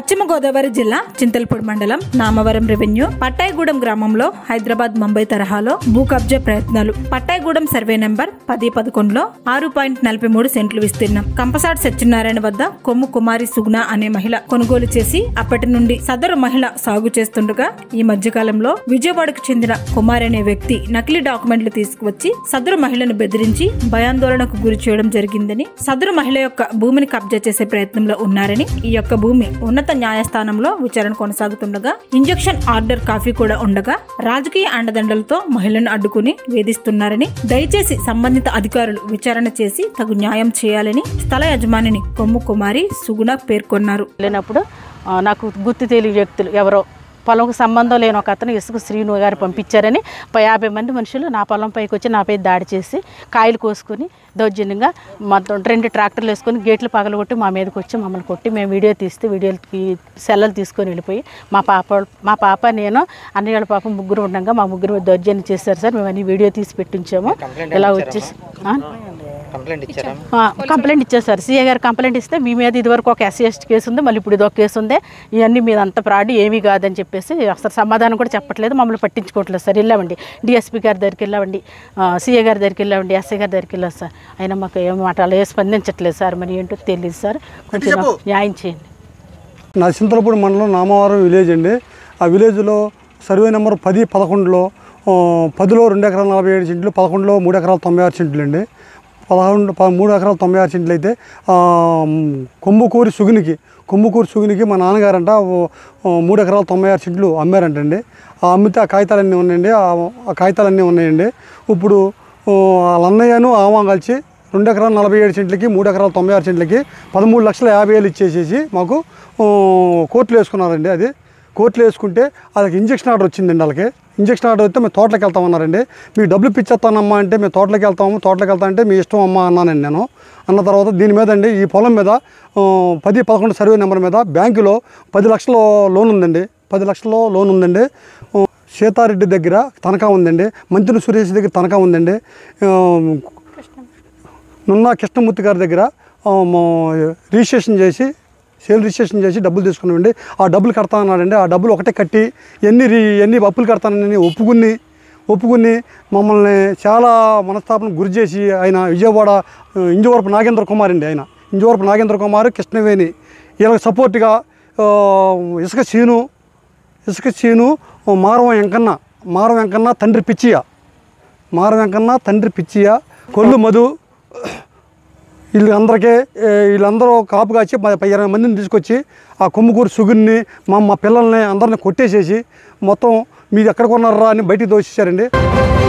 పశ్చిమ గోదావరి జిల్లా చింతలపూడి మండలం నామవరం రెవెన్యూ పట్టాయిగూడెం గ్రామంలో హైదరాబాద్ ముంబై తరహాలో భూ కబ్జా ప్రయత్నాలు పట్టాయిగూడెం సర్వే నెంబర్ పది పదకొండులో ఆరు పాయింట్ నలభై మూడు సెంట్లు విస్తీర్ణం కంపసాడ్ సత్యనారాయణ వద్ద కొమ్ము కుమారి సుగుణ అనే మహిళ కొనుగోలు చేసి అప్పటి నుండి సదరు మహిళ సాగు చేస్తుండగా ఈ మధ్యకాలంలో విజయవాడకు చెందిన కుమార్ అనే వ్యక్తి నకిలీ డాక్యుమెంట్లు తీసుకువచ్చి సదరు మహిళను బెదిరించి భయాందోళనకు గురి చేయడం జరిగిందని సదరు మహిళ యొక్క భూమిని కబ్జా చేసే ప్రయత్నంలో ఉన్నారని ఈ యొక్క భూమి ఉన్నత న్యాయస్థానంలో విచారణ కొనసాగుతుండగా ఇంజెక్షన్ ఆర్డర్ కాఫీ కూడా ఉండగా రాజకీయ అండదండలతో మహిళను అడ్డుకుని వేధిస్తున్నారని దయచేసి సంబంధిత అధికారులు విచారణ చేసి తగు న్యాయం చేయాలని స్థల యజమానిని కొమ్ము కుమారి సుగుణ పేర్కొన్నారు వెళ్ళినప్పుడు ఆ, నాకు గుర్తు తెలియని వ్యక్తులు ఎవరో పొలంకు సంబంధం లేని ఒక అతను ఇసుక శ్రీను గారు పంపించారని ప- యాభై మంది మనుషులు నా పొలం పైకి వచ్చి నాపై దాడి చేసి కాయలు కోసుకొని దౌర్జన్యంగా మొత్తం రెండు ట్రాక్టర్లు వేసుకొని గేట్లు పగలగొట్టి మా మీదకి వచ్చి మమ్మల్ని కొట్టి మేము వీడియో తీస్తే వీడియోలు తీ- సెల్లలు తీసుకొని వెళ్ళిపోయి మా పాప మా పాప నేను అన్నయ్య పాప ముగ్గురు ఉండగా మా ముగ్గురు మీద దౌర్జన్యం చేశారు సార్ మేము అన్ని వీడియో తీసి పెట్టించాము ఇలా వచ్చేసి ఆ? కంప్లైంట్ ఇచ్చారా ఆ, కంప్లైంట్ ఇచ్చేసారు సీఏ గారు కంప్లైంట్ ఇస్తే మీ మీద ఇదివరకు ఒక ఎస్సీ ఎస్టీ కేసు ఉంది మళ్ళీ ఇప్పుడు ఇది ఒక కేసు ఉంది ఇవన్నీ మీద అంత ఫ్రాడ్ ఏమీ కాదని చెప్పేసి అసలు సమాధానం కూడా చెప్పట్లేదు మమ్మల్ని పట్టించుకోవట్లేదు సార్ వెళ్ళామండి డిఎస్పీ గారి దగ్గరికి వెళ్ళామండి సీఏ గారి దగ్గరికి వెళ్ళామండి ఎస్ఐ గారి దగ్గరికి వెళ్ళాం సార్ అయినా మాకు ఏం మాట అలా ఏ స్పందించట్లేదు సార్ మరి ఏంటో తెలియదు సార్ కొంచెం నాకు న్యాయం చేయండి నా చింతలపూడి మండలం నామవరం విలేజ్ అండి ఆ విలేజ్లో సర్వే నెంబర్ పది పదకొండులో ఆ, పదిలో రెండు ఎకరాల నలభై ఏడు సెంట్లు పదకొండులో మూడు ఎకరాల తొంభై ఆరు సెంట్లు అండి పదకొండు ప- మూడు ఎకరాల తొంభై ఆరు సెంట్లు అయితే ఆ, కొమ్ముకూరి సుగునికి కొమ్ముకూరి సుగునికి మా నాన్నగారంట ఓ, ఓ, మూడు ఎకరాల తొంభై ఆరు సెంట్లు అమ్మారంటండి ఆ అమ్మితే ఆ కాగితాలన్నీ ఉన్నాయండి ఆ ఆ కాగితాలన్నీ ఉన్నాయండి ఇప్పుడు ఓ, వాళ్ళ అన్నయ్యను ఆమా కలిసి రెండు ఎకరాల నలభై ఏడు సెంట్లకి మూడు ఎకరాల తొంభై ఆరు సెంట్లకి పదమూడు లక్షల యాభై వేలు ఇచ్చేసేసి మాకు ఆ, కోర్టులో వేసుకున్నారండి అది కోర్టులో వేసుకుంటే వాళ్ళకి ఇంజక్షన్ ఆర్డర్ వచ్చిందండి వాళ్ళకి ఇంజక్షన్ ఆర్డర్ వస్తే మేము తోటలోకి వెళ్తామన్నారండి మీకు డబ్బులు పిచ్చేస్తానమ్మా అంటే మేము తోటలోకి వెళ్తాము తోటలోకి వెళ్తా అంటే మీ ఇష్టం అమ్మా అన్నానండి నేను అన్న తర్వాత దీని మీద అండి ఈ పొలం మీద ఆ, పది పదకొండు సర్వే నెంబర్ మీద బ్యాంకులో పది లక్షల లోన్ ఉందండి పది లక్షల లోన్ ఉందండి ఆ, సీతారెడ్డి దగ్గర తనఖా ఉందండి మంత్రి సురేష్ దగ్గర తనఖా ఉందండి ఆ, నున్నా కృష్ణమూర్తి గారి దగ్గర ఆ, మా- రిజిస్ట్రేషన్ చేసి సేల్ రిజిస్ట్రేషన్ చేసి డబ్బులు తీసుకున్నామండి ఆ డబ్బులు కడతా అన్నాడండి ఆ డబ్బులు ఒకటే కట్టి ఎన్ని రి- ఎన్ని అప్పులు కడతానని ఒప్పుకుని ఒప్పుకుని మమ్మల్ని చాలా మనస్తాపన గురి చేసి ఆయన విజయవాడ ఆ, ఇంజవరపు నాగేంద్ర కుమార్ అండి ఆయన ఇంజవరపు నాగేంద్ర కుమార్ కృష్ణవేణి వీళ్ళకి సపోర్ట్గా ఆ, ఇసుక సీను ఇసుక సీను మారవ వెంకన్న మారవ వెంకన్న తండ్రి పిచ్చియ మారవ వెంకన్న తండ్రి పిచ్చియ కొల్లు మధు వీళ్ళందరికీ ఏ, వీళ్ళందరూ కాపు కాచి ప- ప- ఇరవై మందిని తీసుకొచ్చి ఆ కొమ్ముకూరు సుగురిని మా మా పిల్లల్ని అందరిని కొట్టేసేసి మొత్తం మీది ఎక్కడ కొన్నారా అని బయటికి దోషించారండి